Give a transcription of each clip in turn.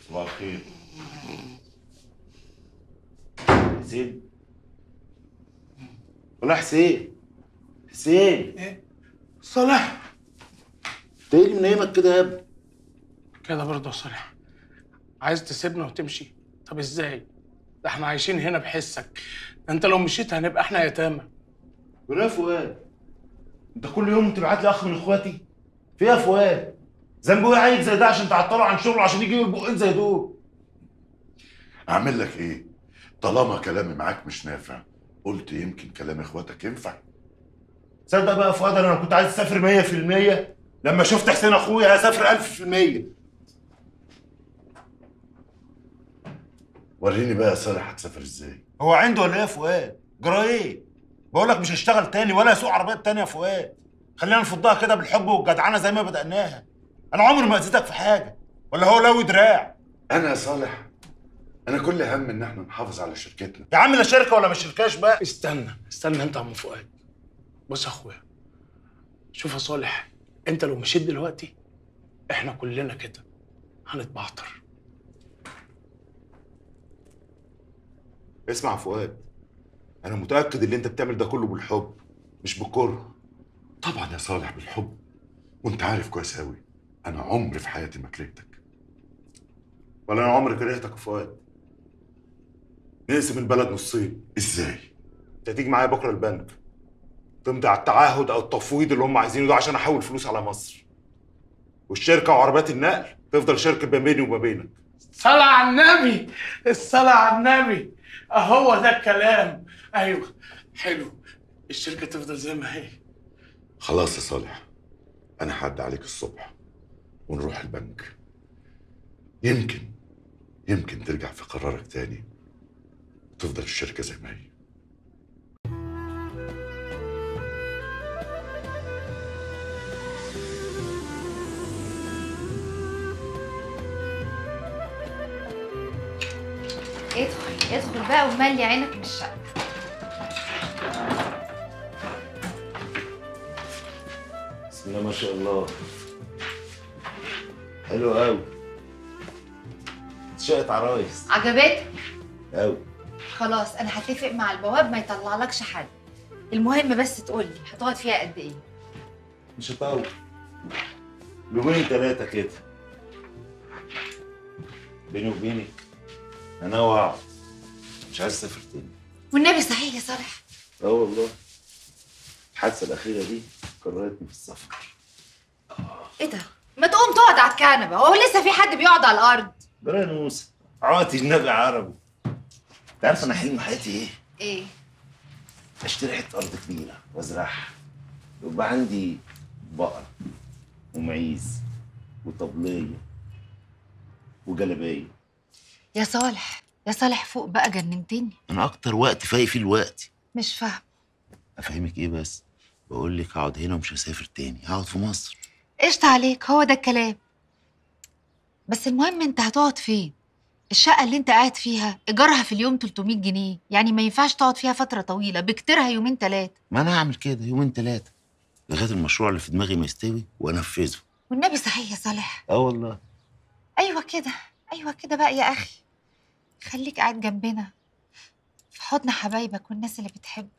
صباح الخير حسين ولا حسين حسين ايه صالح انت ايه اللي منيمك كده يا ابني كده برضه يا صالح عايز تسيبنا وتمشي طب ازاي ده احنا عايشين هنا بحسك ده انت لو مشيت هنبقى احنا يتامى ولا يا فؤاد انت كل يوم تبعت لي اخ من اخواتي في ايه يا فؤاد ذنبه ايه عيل زي ده عشان تعطله عن شغله عشان يجي بقين زي دول اعمل لك ايه طالما كلامي معاك مش نافع قلت يمكن كلام اخواتك ينفع تصدق بقى يا فؤاد انا كنت عايز اسافر 100% لما شفت حسين اخويا هسافر 1000% وريني بقى يا صالح هتسافر ازاي هو عنده ولا ايه يا فؤاد؟ جرى ايه؟ بقول لك مش هشتغل تاني ولا اسوق عربيات تانية يا فؤاد خلينا نفضها كده بالحب والجدعنه زي ما بدأناها انا عمري ما اذيتك في حاجه ولا هو لوي دراع انا يا صالح انا كل هم ان احنا نحافظ على شركتنا يا عم لا شركه ولا مش شركاش بقى استنى استنى انت يا عم فؤاد بص يا اخويا شوف يا صالح انت لو مشيت دلوقتي احنا كلنا كده هنتبعتر اسمع يا فؤاد انا متاكد ان انت بتعمل ده كله بالحب مش بالكره طبعا يا صالح بالحب وانت عارف كويس قوي انا عمري في حياتي ما كرهتك ولا انا عمري كرهتك يا فؤاد نقسم البلد نصين ازاي انت هتيجي معايا بكره البنك تمضي على التعهد او التفويض اللي هم عايزينه ده عشان احول فلوس على مصر والشركه وعربيات النقل تفضل شركه ما بيني وما بينك صلاة على النبي الصلاة على النبي اهو ده الكلام ايوه حلو الشركة تفضل زي ما هي خلاص يا صالح انا هعدي عليك الصبح ونروح البنك يمكن يمكن ترجع في قرارك تاني وتفضل الشركه زي ما هي ادخل ادخل بقى وملي عينك من الشقة بسم الله ما شاء الله حلو قوي شقة عرايس عجبتك قوي خلاص انا هتفق مع البواب ما يطلعلكش حد المهم بس تقولي هتقعد فيها قد ايه مش هطول يومين ثلاثة كده بيني وبينك انا واقع مش عايز اسافر تاني والنبي صحيح يا صالح اه والله الحادثة الأخيرة دي كرهتني في السفر ايه ده ما تقوم تقعد على الكنبه هو لسه في حد بيقعد على الارض بلا نوسة عاطي النبي عربي انت عارف انا حلم حياتي ايه؟ ايه اشتري حته ارض كبيره وازرعها يبقى عندي بقر ومعيز وطبليه وجلبيه يا صالح يا صالح فوق بقى جننتني انا اكتر وقت فايق فيه الوقت مش فاهم افهمك ايه بس بقول لك هقعد هنا ومش هسافر تاني هقعد في مصر قشطة عليك هو ده الكلام بس المهم انت هتقعد فين الشقة اللي انت قاعد فيها ايجارها في اليوم 300 جنيه يعني ما ينفعش تقعد فيها فترة طويلة بكتيرها يومين ثلاثة ما انا هعمل كده يومين ثلاثه لغايه المشروع اللي في دماغي ما يستوي وانفذه والنبي صحيح يا صالح اه والله ايوه كده ايوه كده بقى يا اخي خليك قاعد جنبنا في حضن حبايبك والناس اللي بتحبك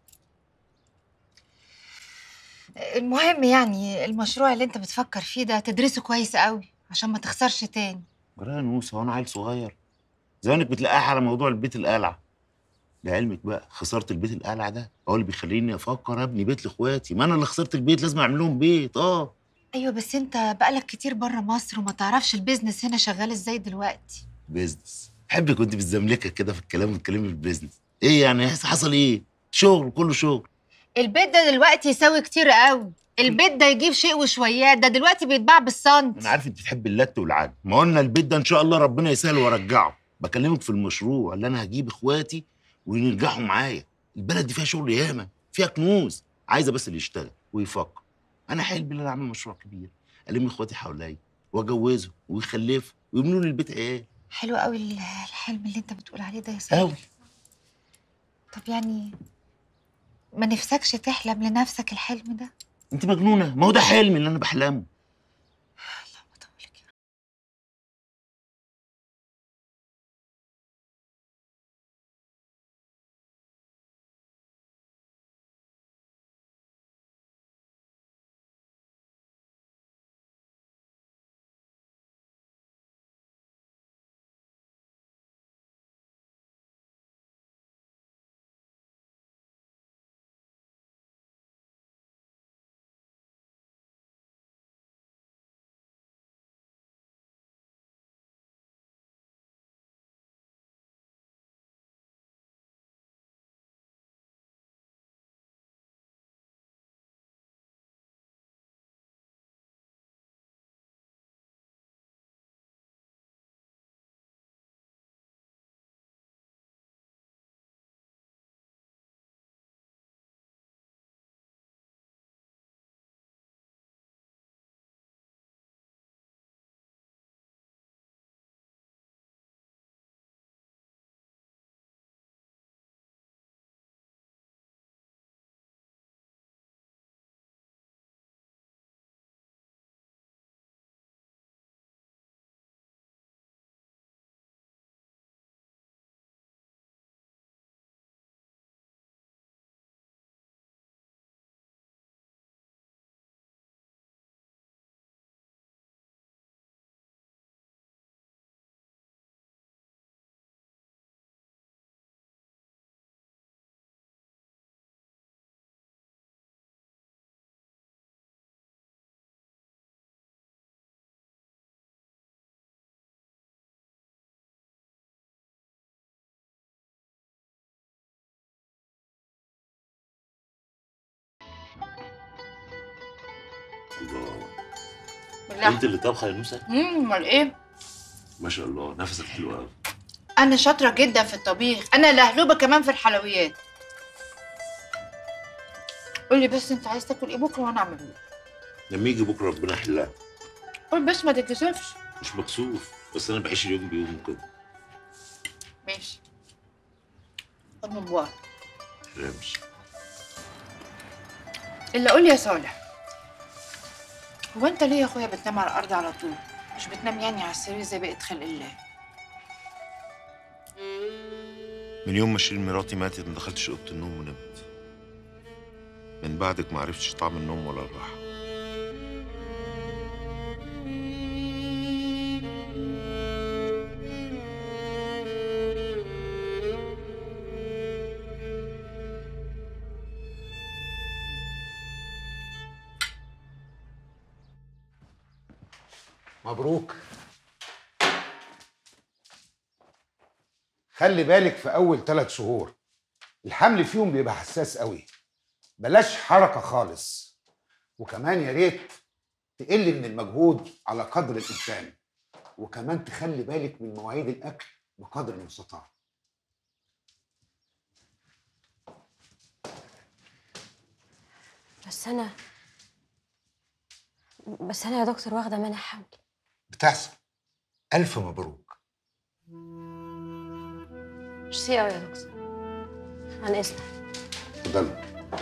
المهم يعني المشروع اللي انت بتفكر فيه ده تدرسه كويس قوي عشان ما تخسرش تاني جرايه نوسه وانا عيل صغير زمانك بتلاقيها على موضوع البيت القلعه لعلمك بقى خسرت البيت القلعه ده هو اللي بيخليني افكر ابني بيت لاخواتي ما انا اللي خسرت البيت لازم اعمل لهم بيت اه ايوه بس انت بقالك كتير بره مصر وما تعرفش البيزنس هنا شغال ازاي دلوقتي بيزنس حبك كنت بالزملكه كده في الكلام وتكلمي في البيزنس ايه يعني حصل ايه شغل كله شغل البيت ده دلوقتي يساوي كتير قوي البيت ده يجيب شيء وشويات ده دلوقتي بيتباع بالسنت انا عارف انت بتحب اللت والعجل ما قلنا البيت ده ان شاء الله ربنا يسهل وارجعه بكلمك في المشروع اللي انا هجيب اخواتي وينجحوا معايا البلد دي فيها شغل ياما فيها كنوز عايزه بس اللي يشتغل ويفكر انا حلمي ان انا اعمل مشروع كبير الم اخواتي حواليا واجوزهم ويخلفوا ويبنوا لي البيت عيال حلو قوي الحلم اللي انت بتقول عليه ده يا صاحبي قوي طب يعني ما نفسكش تحلم لنفسك الحلم ده انت مجنونه ما هو ده حلمي اللي انا بحلمه انت اللي طابخه يا نوسه امم امال ايه ما شاء الله نفسك حلو قوي انا شاطره جدا في الطبيخ انا لهلوبه كمان في الحلويات قولي بس انت عايز تاكل ايه بكره وانا اعمله لك لما يجي بكره ربنا يحلها قول بس ما تتكسفش مش مكسوف بس انا بعيش اليوم بيوم كده ماشي خد من بوار مش الا قول لي يا صالح هو انت ليه يا اخويا بتنام على الارض على طول مش بتنام يعني على السرير زي بقيه خلق الله من يوم ما شيرين مراتي ماتت ما دخلتش اوضه النوم ونمت من بعدك ما عرفتش طعم النوم ولا الراحه مبروك خلي بالك في اول ثلاث شهور الحمل فيهم بيبقى حساس قوي بلاش حركه خالص وكمان يا ريت تقل من المجهود على قدر الامكان وكمان تخلي بالك من مواعيد الاكل بقدر المستطاع بس انا بس انا يا دكتور واخده منع حمل بتحصل الف مبروك ميرسي قوي يا دكتور عن اذنك اتفضل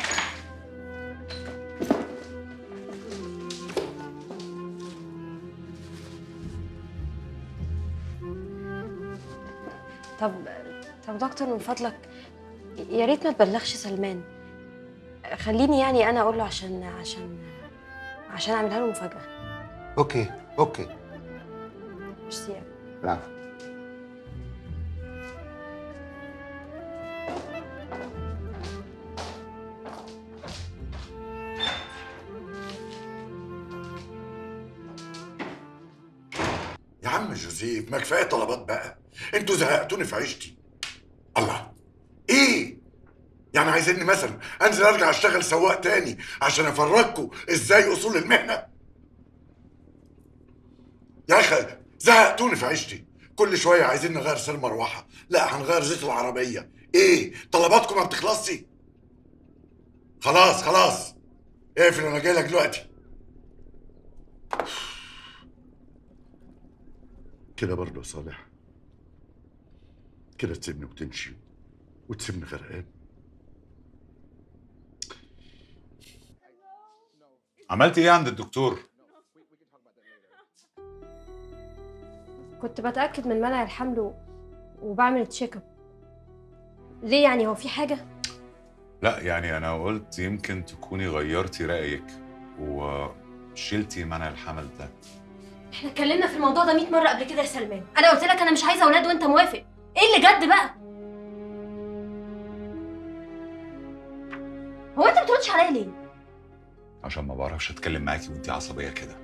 طب طب دكتور من فضلك يا ريت ما تبلغش سلمان خليني يعني انا اقول له عشان عشان عشان اعملها له مفاجاه اوكي اوكي ميرسي قوي العفو يا عم جوزيف ما كفايه طلبات بقى انتوا زهقتوني في عيشتي الله ايه يعني عايزيني مثلا انزل ارجع اشتغل سواق تاني عشان افرجكم ازاي اصول المهنه يا اخي زهقتوني في عيشتي كل شويه عايزين نغير سير مروحه لا هنغير زيت العربيه ايه طلباتكم ما بتخلصش خلاص خلاص اقفل انا جاي لك دلوقتي كده برضه يا صالح كده تسيبني وتمشي وتسيبني غرقان عملت ايه عند الدكتور؟ كنت بتاكد من منع الحمل و- وبعمل تشيك اب ليه يعني هو في حاجه لا يعني انا قلت يمكن تكوني غيرتي رايك وشلتي منع الحمل ده احنا اتكلمنا في الموضوع ده 100 مره قبل كده يا سلمان انا قلت لك انا مش عايزه اولاد وانت موافق ايه اللي جد بقى هو انت بتردش عليا ليه عشان ما بعرفش اتكلم معاكي وانتي عصبيه كده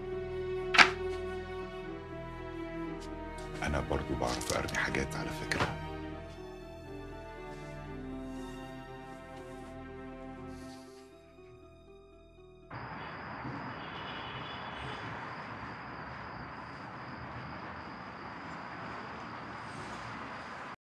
انا برضو بعرف ارمي حاجات على فكره